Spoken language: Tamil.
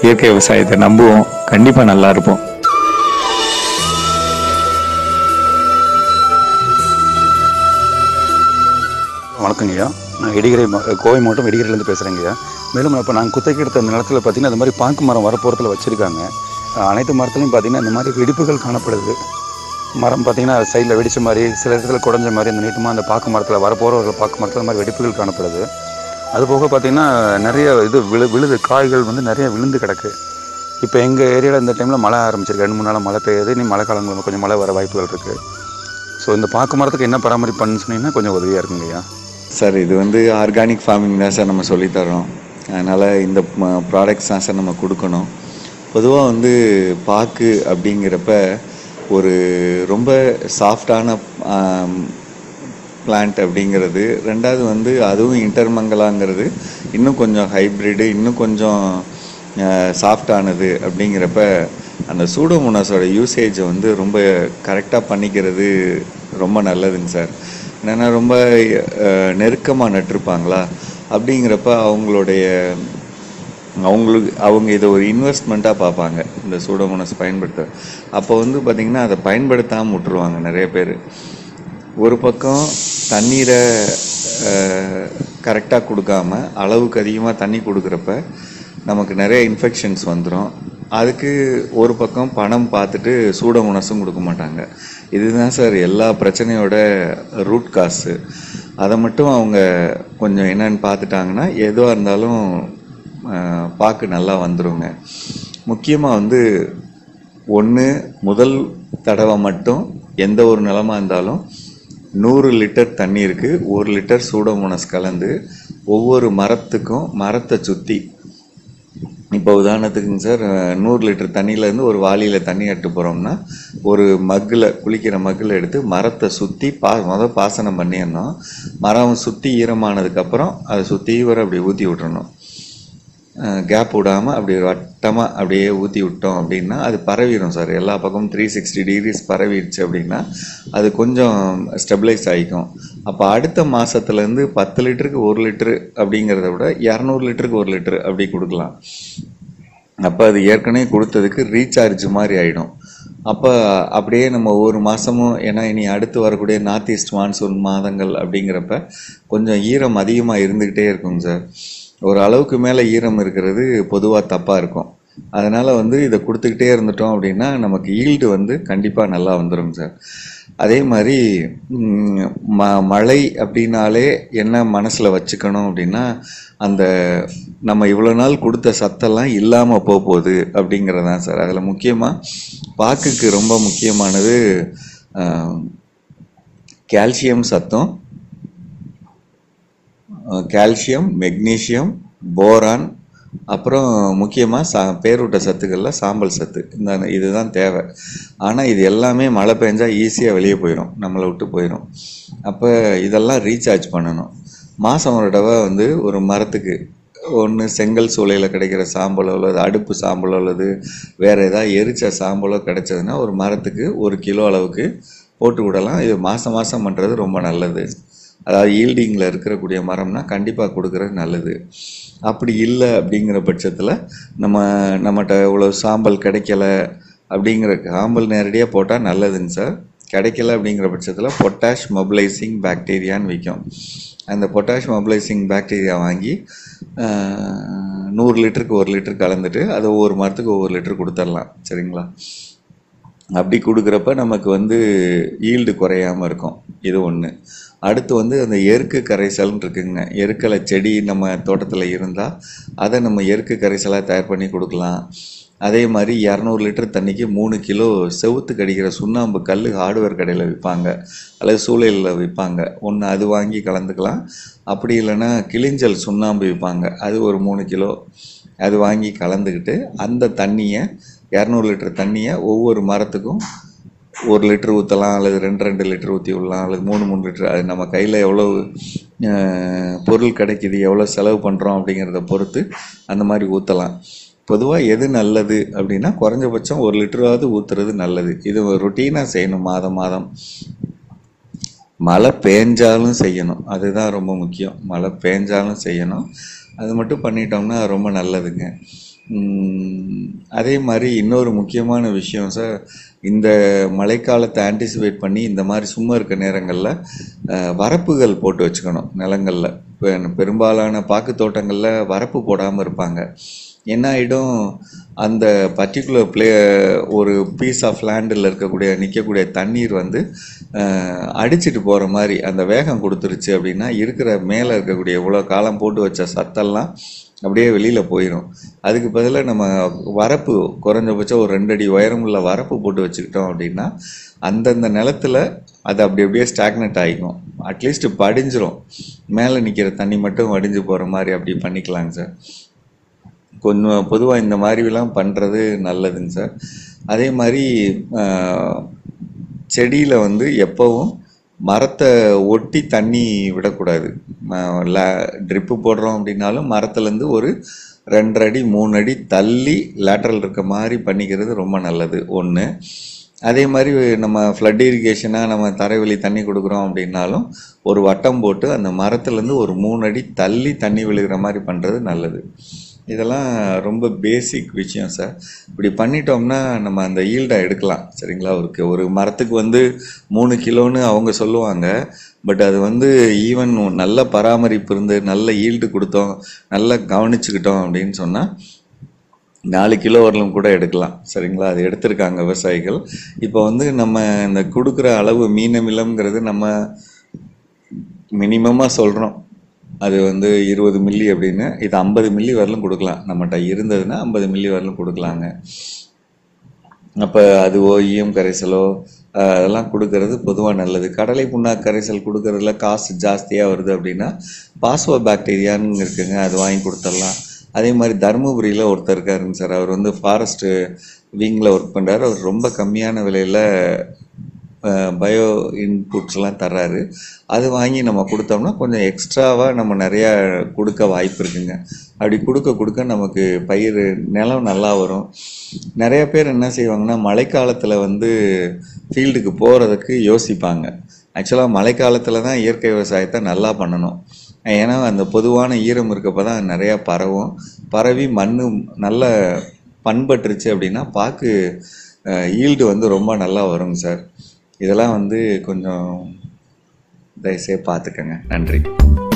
இயற்கை விவசாயத்தை நம்புவோம் கண்டிப்பாக நல்லா இருப்போம் வணக்கங்க ஐயா நான் இடிகரை மா- கோவை மாவட்டம் இடிகரையிலேருந்து பேசுகிறேங்க ஐயா மேலும் இப்போ நாங்கள் குத்தகை எடுத்த அந்த நிலத்தில் பார்த்தீங்கன்னா இந்த மாதிரி பாக்கு மரம் வரப்போரத்தில் வச்சுருக்காங்க அனைத்து மரத்துலையும் பார்த்தீங்கன்னா இந்த மாதிரி வெடிப்புகள் காணப்படுது மரம் பார்த்தீங்கன்னா சைடில் வெடிச்ச மாதிரி சில இடத்துல குடஞ்ச மாதிரி அந்த நீட்டமாக அந்த பாக்கு மரத்தில் வரப்போகிற ஒரு பாக்கு மரத்தில் மாதிரி வெடிப்புகள் காணப்படுது அது போக பார்த்தீங்கன்னா நிறைய இது விழு விழுது காய்கள் வந்து நிறைய விழுந்து கிடக்கு இப்போ எங்கள் ஏரியாவில் இந்த டைமில் மழை ஆரம்பிச்சிருக்கு ரெண்டு மூணு நாளாக மழை பெய்யுது இனி மழை காலங்களில் கொஞ்சம் மழை வர வாய்ப்புகள் இருக்குது ஸோ இந்த பாக்கு மரத்துக்கு என்ன பராமரிப்புன்னு சொன்னீங்கன்னா கொஞ்சம் உதவியாக இருக்குங்க ஐயா சார் இது வந்து ஆர்கானிக் ஃபார்மிங் தான் சார் நம்ம சொல்லித்தரோம் அதனால் இந்த ப்ராடக்ட்ஸ் தான் சார் நம்ம கொடுக்கணும் பொதுவாக வந்து பாக்கு அப்படிங்கிறப்ப ஒரு ரொம்ப சாஃப்டான பிளான்ட் அப்படிங்கிறது ரெண்டாவது வந்து அதுவும் இன்டர்மங்கலாங்கிறது இன்னும் கொஞ்சம் ஹைப்ரிடு இன்னும் கொஞ்சம் சாஃப்டானது அப்படிங்கிறப்ப அந்த சூடோமோனாஸோட யூசேஜை வந்து ரொம்ப கரெக்டாக பண்ணிக்கிறது ரொம்ப நல்லதுங்க சார் என்னென்னா ரொம்ப நெருக்கமாக நட்டிருப்பாங்களா அப்படிங்கிறப்ப அவங்களுடைய அவங்களுக்கு அவங்க இதை ஒரு இன்வெஸ்ட்மெண்ட்டாக பார்ப்பாங்க இந்த சூடோமோனஸ் பயன்படுத்த அப்போ வந்து பார்த்திங்கன்னா அதை பயன்படுத்தாமல் விட்டுருவாங்க நிறைய பேர் ஒரு பக்கம் தண்ணீரை கரெக்டாக கொடுக்காம அளவுக்கு அதிகமாக தண்ணி கொடுக்குறப்ப நமக்கு நிறைய இன்ஃபெக்ஷன்ஸ் வந்துடும் அதுக்கு ஒரு பக்கம் பணம் பார்த்துட்டு சூடோமோனஸும் கொடுக்க மாட்டாங்க இதுதான் சார் எல்லா பிரச்சனையோட ரூட் காசு அதை மட்டும் அவங்க கொஞ்சம் என்னன்னு பார்த்துட்டாங்கன்னா எதுவாக இருந்தாலும் அஹ், பாக்கு நல்லா வந்துருங்க முக்கியமாக வந்து ஒன்று முதல் தடவை மட்டும் எந்த ஒரு நிலமா இருந்தாலும் நூறு லிட்டர் தண்ணீருக்கு ஒரு லிட்டர் சூடோமோனஸ் கலந்து ஒவ்வொரு மரத்துக்கும் மரத்தை சுற்றி இப்போ உதாரணத்துக்குங்க சார் அஹ், நூறு லிட்டர் தண்ணியிலேருந்து ஒரு வாளியில் தண்ணி எடுத்து போகிறோம்னா ஒரு மக்கில் குளிக்கிற மக்கில் எடுத்து மரத்தை சுற்றி பா முதல் பாசனம் பண்ணிடணும் மரம் சுற்றி ஈரமானதுக்கப்புறம் அதை சுற்றி வர அப்படி ஊற்றி விட்டுறணும் கேப் விடாமல் அப்படி வட்டமாக அப்படியே ஊற்றி விட்டோம் அப்படின்னா அது பரவிடும் சார் எல்லா பக்கமும் த்ரீ சிக்ஸ்டி டிகிரிஸ் பரவிடுச்சு அப்படின்னா அது கொஞ்சம் ஸ்டெபிளைஸ் ஆகிக்கும் அப்போ அடுத்த மாதத்துலேருந்து பத்து லிட்டருக்கு ஒரு லிட்டரு அப்படிங்கிறத விட இரநூறு லிட்டருக்கு ஒரு லிட்டரு அப்படி கொடுக்கலாம் அப்போ அது ஏற்கனவே கொடுத்ததுக்கு ரீசார்ஜ் மாதிரி ஆகிடும் அப்போ அப்படியே நம்ம ஒவ்வொரு மாதமும் ஏன்னா இனி அடுத்து வரக்கூடிய நார்த் ஈஸ்ட் மான்சூன் மாதங்கள் அப்படிங்கிறப்ப கொஞ்சம் ஈரம் அதிகமாக இருந்துக்கிட்டே இருக்குங்க சார் ஒரு அளவுக்கு மேலே ஈரம் இருக்கிறது பொதுவாக தப்பாக இருக்கும் அதனால் வந்து இதை கொடுத்துக்கிட்டே இருந்துட்டோம் அப்படின்னா நமக்கு ஈல்டு வந்து கண்டிப்பாக நல்லா வந்துடும் சார் அதே மாதிரி ம், ம மழை அப்படின்னாலே என்ன மனசில் வச்சுக்கணும் அப்படின்னா அந்த நம்ம இவ்வளோ நாள் கொடுத்த சத்தெல்லாம் இல்லாமல் போக போகுது அப்படிங்கிறது தான் சார் அதில் முக்கியமாக பாக்குக்கு ரொம்ப முக்கியமானது கால்சியம் சத்தம் கால்சியம் மெக்னீசியம் போரான் அப்புறம் முக்கியமாக சா பேரூட்ட சத்துக்களில் சாம்பல் சத்து இந்த இதுதான் தேவை ஆனால் இது எல்லாமே மழை பெஞ்சா ஈஸியாக வெளியே போயிடும் நம்மளை விட்டு போயிடும் அப்போ இதெல்லாம் ரீசார்ஜ் பண்ணணும் மாதம் ஒரு தடவை வந்து ஒரு மரத்துக்கு ஒன்று செங்கல் சூளையில் கிடைக்கிற சாம்பலோ அல்லது அடுப்பு சாம்பலோ அல்லது வேறு ஏதாவது எரிச்ச சாம்பலோ கிடைச்சதுன்னா ஒரு மரத்துக்கு ஒரு கிலோ அளவுக்கு போட்டு விடலாம் இது மாதம் மாதம் பண்ணுறது ரொம்ப நல்லது அதாவது ஈல்டிங்கில் இருக்கக்கூடிய மரம்னா கண்டிப்பாக கொடுக்கறது நல்லது அப்படி இல்லை அப்படிங்கிற பட்சத்தில் நம்ம நம்மகிட்ட இவ்வளோ சாம்பல் கிடைக்கல அப்படிங்கிற சாம்பல் நேரடியாக போட்டால் நல்லதுங்க சார் கிடைக்கல அப்படிங்கிற பட்சத்தில் பொட்டாஷ் மொபிலைசிங் பாக்டீரியான்னு விற்கும் அந்த பொட்டாஷ் மொபிலைசிங் பாக்டீரியா வாங்கி ஆஹ், நூறு லிட்டருக்கு ஒரு லிட்டர் கலந்துட்டு அதை ஒவ்வொரு மரத்துக்கு ஒவ்வொரு லிட்டர் கொடுத்துடலாம் சரிங்களா அப்படி கொடுக்குறப்ப நமக்கு வந்து ஈல்டு குறையாம இருக்கும் இது ஒன்று அடுத்து வந்து அந்த எருக்கு கரைசல்னு இருக்குங்க எருக்கலை செடி நம்ம தோட்டத்தில் இருந்தால் அதை நம்ம எருக்கு கரைசலாக தயார் பண்ணி கொடுக்கலாம் அதே மாதிரி இரநூறு லிட்டர் தண்ணிக்கு மூணு கிலோ செவுத்து கடிக்கிற சுண்ணாம்பு கல் ஹார்ட்வேர் கடையில் விற்பாங்க அல்லது சூளையில் விற்பாங்க ஒன்று அது வாங்கி கலந்துக்கலாம் அப்படி இல்லைன்னா கிளிஞ்சல் சுண்ணாம்பு விற்பாங்க அது ஒரு மூணு கிலோ அது வாங்கி கலந்துக்கிட்டு அந்த தண்ணியை இரநூறு லிட்டர் தண்ணியை ஒவ்வொரு மரத்துக்கும் ஒரு லிட்டர் ஊற்றலாம் அல்லது ரெண்டு ரெண்டு லிட்டர் ஊற்றி விடலாம் அல்லது மூணு மூணு லிட்டர் அது நம்ம கையில் எவ்வளோ அஹ், பொருள் கிடைக்குது எவ்வளோ செலவு பண்ணுறோம் அப்படிங்கிறத பொறுத்து அந்த மாதிரி ஊற்றலாம் பொதுவாக எது நல்லது அப்படின்னா குறைஞ்சபட்சம் ஒரு லிட்டராவது ஊற்றுறது நல்லது இது ரொட்டீனாக செய்யணும் மாதம் மாதம் மழை பேஞ்சாலும் செய்யணும் அதுதான் ரொம்ப முக்கியம் மழை பேஞ்சாலும் செய்யணும் அது மட்டும் பண்ணிட்டோம்னா ரொம்ப நல்லதுங்க ம், அதே மாதிரி இன்னொரு முக்கியமான விஷயம் சார் இந்த மழைக்காலத்தை ஆன்டிசிபேட் பண்ணி இந்த மாதிரி சும்மா இருக்க நேரங்களில் வரப்புகள் போட்டு வச்சுக்கணும் நிலங்களில் இப்போ பெரும்பாலான பாக்கு தோட்டங்களில் வரப்பு போடாமல் இருப்பாங்க என்ன ஆகிடும் அந்த பர்டிகுலர் பிளே ஒரு பீஸ் ஆஃப் லேண்டில் இருக்கக்கூடிய நிற்கக்கூடிய தண்ணீர் வந்து அஹ், அடிச்சிட்டு போகிற மாதிரி அந்த வேகம் கொடுத்துருச்சு அப்படின்னா இருக்கிற மேலே இருக்கக்கூடிய இவ்வளோ காலம் போட்டு வச்ச சத்தெல்லாம் அப்படியே வெளியில் போயிடும் அதுக்கு பதிலாக நம்ம வரப்பு குறைஞ்சபட்சம் ஒரு ரெண்டு அடி உயரமுள்ள வரப்பு போட்டு வச்சுக்கிட்டோம் அப்படின்னா அந்தந்த நிலத்துல அது அப்படி அப்படியே ஸ்டாக்னட் ஆகிக்கும் அட்லீஸ்ட் படிஞ்சிரும் மேலே நிற்கிற தண்ணி மட்டும் வடிஞ்சு போகிற மாதிரி அப்படி பண்ணிக்கலாங்க சார் கொஞ்சம் பொதுவாக இந்த மாதிரிலாம் பண்ணுறது நல்லதுங்க சார் அதே மாதிரி செடியில் வந்து எப்போவும் மரத்தை ஒட்டி தண்ணி விடக்கூடாது ட்ரிப்பு போடுறோம் அப்படின்னாலும் மரத்துலேருந்து ஒரு ரெண்டரை அடி மூணு அடி தள்ளி லேட்டரல் இருக்க மாதிரி பண்ணிக்கிறது ரொம்ப நல்லது ஒன்று அதே மாதிரி நம்ம ஃப்ளட் இரிகேஷனாக நம்ம தரைவழி தண்ணி கொடுக்குறோம் அப்படின்னாலும் ஒரு வட்டம் போட்டு அந்த மரத்துலேருந்து ஒரு மூணு அடி தள்ளி தண்ணி விழுகிற மாதிரி பண்ணுறது நல்லது இதெல்லாம் ரொம்ப பேசிக் விஷயம் சார் இப்படி பண்ணிட்டோம்னா நம்ம அந்த ஈல்டை எடுக்கலாம் சரிங்களா ஒரு ஒரு மரத்துக்கு வந்து மூணு கிலோன்னு அவங்க சொல்லுவாங்க பட் அது வந்து ஈவன் நல்ல பராமரிப்பு இருந்து நல்ல ஈல்டு கொடுத்தோம் நல்லா கவனிச்சுக்கிட்டோம் அப்படின்னு சொன்னால் நாலு கிலோ வரலும் கூட எடுக்கலாம் சரிங்களா அது எடுத்திருக்காங்க விவசாயிகள் இப்போ வந்து நம்ம இந்த கொடுக்குற அளவு மீனமிலம்ங்கிறது நம்ம மினிமமாக சொல்கிறோம் அது வந்து இருபது மில்லி அப்படின்னு இது ஐம்பது மில்லி வரலும் கொடுக்கலாம் நம்மகிட்ட இருந்ததுன்னா ஐம்பது மில்லி வரலும் கொடுக்கலாங்க அப்போ அதுவோ ஈயம் கரைசலோ அஹ், அதெல்லாம் கொடுக்கறது பொதுவாக நல்லது கடலை புண்ணாக்கு கரைசல் கொடுக்கறதுல காசு ஜாஸ்தியாக வருது அப்படின்னா பாஸ்வோ பாக்டீரியான்னு இருக்குங்க அது வாங்கி கொடுத்துடலாம் அதே மாதிரி தருமபுரியில் ஒருத்தர் இருக்காருங்க சார் அவர் வந்து ஃபாரஸ்ட்டு விங்கில் ஒர்க் பண்ணுறாரு அவர் ரொம்ப கம்மியான விலையில் பயோ இன்புட்ஸ்லாம் தர்றாரு அது வாங்கி நம்ம கொடுத்தோம்னா கொஞ்சம் எக்ஸ்ட்ராவாக நம்ம நிறையா கொடுக்க வாய்ப்பு இருக்குங்க அப்படி கொடுக்க கொடுக்க நமக்கு பயிர் நிலம் நல்லா வரும் நிறைய பேர் என்ன செய்வாங்கன்னா மழைக்காலத்தில் வந்து ஃபீல்டுக்கு போகிறதுக்கு யோசிப்பாங்க ஆக்சுவலாக மழைக்காலத்தில் தான் இயற்கை விவசாயத்தை நல்லா பண்ணணும் ஏன்னா அந்த பொதுவான ஈரம் இருக்கப்போ தான் நிறையா பரவும் பரவி மண் நல்ல பண்பட்டுருச்சு அப்படின்னா பாக்கு ஈல்டு வந்து ரொம்ப நல்லா வருங்க சார் இதெல்லாம் வந்து கொஞ்சம் தயவுசெய்து பார்த்துக்கங்க நன்றி